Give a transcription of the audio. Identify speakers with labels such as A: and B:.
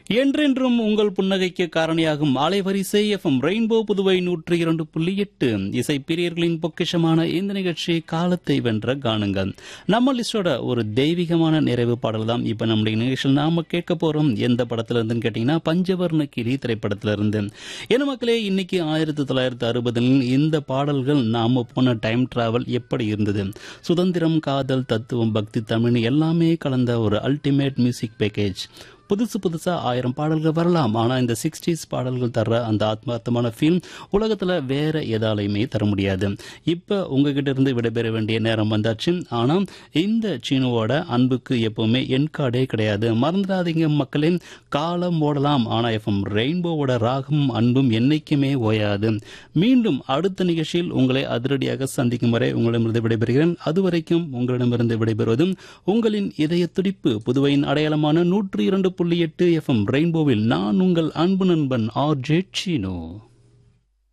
A: என்றென்றும் உங்கள் புன்னகைக்கு காரணியாகும் அலைவரிசை எஃப்எம் ரெயின்போ புதுவை நூற்றி இரண்டு புள்ளி எட்டு இசை பிரியர்களின் பொக்கிஷமான இந்த நிகழ்ச்சி காலத்தை வென்ற காணுங்கள் நம்ம லிஸ்டோட ஒரு தெய்வீகமான நிறைவு பாடல் தான் இப்ப நம்முடைய நிகழ்ச்சியில் நாம கேட்க போறோம் எந்த படத்துல இருந்துன்னு கேட்டீங்கன்னா பஞ்சவர்ண கிளி திரைப்படத்துல இருந்து என்ன மக்களே இன்னைக்கு ஆயிரத்தி தொள்ளாயிரத்தி அறுபதில் இந்த பாடல்கள் நாம போன டைம் டிராவல் எப்படி இருந்தது சுதந்திரம் காதல் தத்துவம் பக்தி தமிழ் எல்லாமே கலந்த ஒரு அல்டிமேட் மியூசிக் பேக்கேஜ் புதுசு புதுசா ஆயிரம் பாடல்கள் வரலாம் ஆனா இந்த சிக்ஸ்டீஸ் பாடல்கள் தர்ற அந்த ஆத்மார்த்தமான ஃபீல் உலகத்துல வேற எதாலையுமே தர முடியாது இப்ப உங்ககிட்ட இருந்து விடைபெற வேண்டிய நேரம் வந்தாச்சு ஆனா இந்த சீனுவோட அன்புக்கு எப்பவுமே என் கார்டே கிடையாது மறந்துடாதீங்க மக்களே காலம் ஓடலாம் ஆனா எஃப்எம் ரெயின்போவோட ராகமும் அன்பும் என்னைக்குமே ஓயாது மீண்டும் அடுத்த நிகழ்ச்சியில் உங்களை அதிரடியாக சந்திக்கும் வரை உங்களிடமிருந்து விடைபெறுகிறேன் அதுவரைக்கும் உங்களிடமிருந்து விடைபெறுவதும் உங்களின் இதய துடிப்பு புதுவையின் அடையாளமான நூற்றி இரண்டு புள்ளி எட்டு எஃப்எம் ரெயின்போவில் நான் உங்கள் அன்பு நண்பன் ஆர் ஜே சீனோ